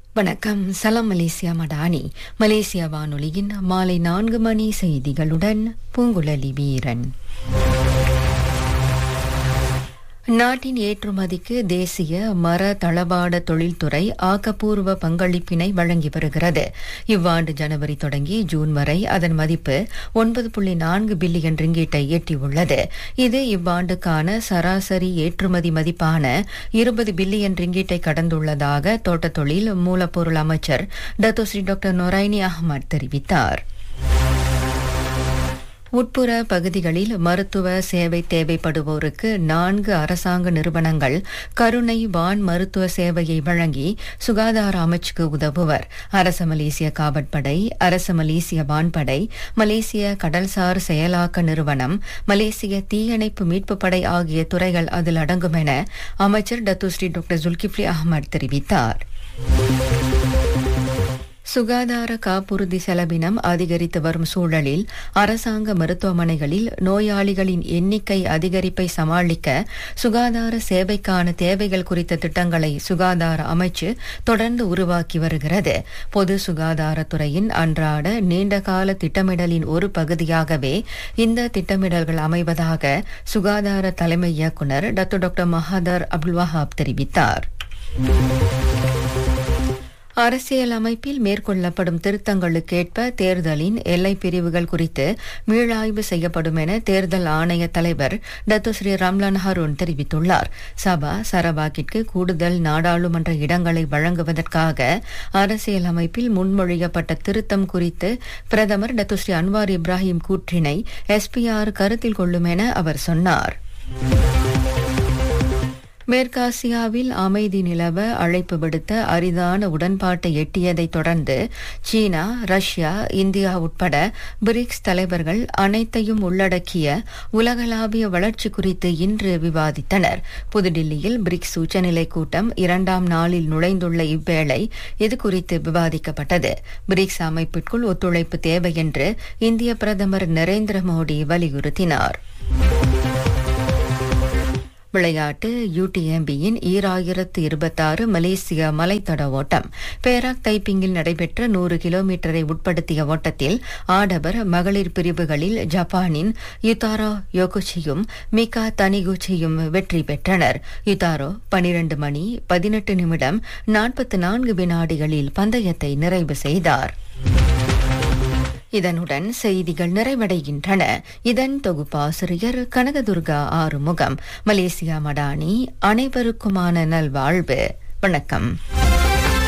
வணக்கம் சலாம் Malaysia Madani Malaysia வானொலியின் மாலை நான்கு மணி செய்திகளுடன் பூங்குழலி வீரன் நாட்டின் ஏற்றுமதிக்கு தேசிய மர தளவாட தொழில்துறை ஆக்கப்பூர்வ பங்களிப்பினை வழங்கி வருகிறது இவ்வாண்டு ஜனவரி தொடங்கி ஜூன் வரை அதன் மதிப்பு ஒன்பது புள்ளி நான்கு பில்லியன் ரிங்கீட்டை எட்டியுள்ளது இது இவ்வாண்டுக்கான சராசரி ஏற்றுமதி மதிப்பான இருபது பில்லியன் ரிங்கீட்டை கடந்துள்ளதாக தோட்டத் தொழில் மூலப்பொருள் அமைச்சர் டத்தோஸ்ரீ டாக்டர் நொரைனி அஹ்மத் தெரிவித்தார் உட்புற பகுதிகளில் மருத்துவ சேவை தேவைப்படுவோருக்கு நான்கு அரசாங்க நிறுவனங்கள் கருணை வான் மருத்துவ சேவையை வழங்கி சுகாதார அமைச்சுக்கு உதவுவர் அரச மலேசிய காவற்படை அரச மலேசிய வான்படை மலேசிய கடல்சார் செயலாக்க நிறுவனம் மலேசிய தீயணைப்பு மீட்புப் படை ஆகிய துறைகள் அதில் அடங்கும் என அமைச்சர் டத்துஸ்ரீ டாக்டர் ஜுல்கிப்லி அகமது தெரிவித்தார் சுகாதார காப்புறுதி செலவினம் அதிகரித்து வரும் சூழலில் அரசாங்க மருத்துவமனைகளில் நோயாளிகளின் எண்ணிக்கை அதிகரிப்பை சமாளிக்க சுகாதார சேவைக்கான தேவைகள் குறித்த திட்டங்களை சுகாதார அமைச்சு தொடர்ந்து உருவாக்கி வருகிறது பொது சுகாதாரத்துறையின் அன்றாட நீண்டகால திட்டமிடலின் ஒரு பகுதியாகவே இந்த திட்டமிடல்கள் அமைவதாக சுகாதார தலைமை இயக்குநர் doctor doctor Mahathar Abdul Wahab தெரிவித்தார் அரசியல் அமைப்பில் மேற்கொள்ளப்படும் திருத்தங்களுக்கேற்ப தேர்தலின் எல்லை பிரிவுகள் குறித்து மீளாய்வு செய்யப்படும் என தேர்தல் ஆணைய தலைவர் டத்துஸ்ரீ ரம்லான் ஹருண் தெரிவித்துள்ளார் சபா சரவாக்கிற்கு கூடுதல் நாடாளுமன்ற இடங்களை வழங்குவதற்காக அரசியல் அமைப்பில் முன்மொழியப்பட்ட திருத்தம் குறித்து பிரதமர் டத்துஸ்ரீ அன்வார் இப்ராஹிம் கூற்றினை எஸ்பிஆர் கருத்தில் கொள்ளும் என அவர் சொன்னார் மேற்காசியாவில் அமைதி நிலவ அழைப்பு விடுத்த அரிதான உடன்பாட்டை எட்டியதை தொடர்ந்து சீனா ரஷ்யா இந்தியா உட்பட பிரிக்ஸ் தலைவர்கள் அனைத்தையும் உள்ளடக்கிய உலகளாவிய வளர்ச்சி குறித்து இன்று விவாதித்தனர் புதுடில்லியில் பிரிக்ஸ் உச்சநிலை கூட்டம் இரண்டாம் நாளில் நுழைந்துள்ள இவ்வேளை இது குறித்து விவாதிக்கப்பட்டது பிரிக்ஸ் அமைப்பிற்குள் ஒத்துழைப்பு தேவை என்று இந்திய பிரதமர் நரேந்திர மோடி வலியுறுத்தினார் விளையாட்டு யூடிஎம்பியின் ஈராயிரத்து இருபத்தாறு மலேசிய மலைத்தட ஓட்டம் பேராக் தைப்பிங்கில் நடைபெற்ற நூறு கிலோமீட்டரை உட்படுத்திய ஓட்டத்தில் ஆடவர் மகளிர் பிரிவுகளில் ஜப்பானின் யுதாரோ யோகுச்சியும் மிகா தனிகுச்சியும் வெற்றி பெற்றனர் யுதாரோ பனிரண்டு மணி பதினெட்டு நிமிடம் நாற்பத்தி நான்கு வினாடிகளில் பந்தயத்தை நிறைவு செய்தார் இதனுடன் செய்திகள் நிறைவடைகின்றன இதன் தொகுப்பாசிரியர் கனகதுர்கா ஆறுமுகம் மலேசியா மடானி அனைவருக்குமான நல்வாழ்வு வணக்கம்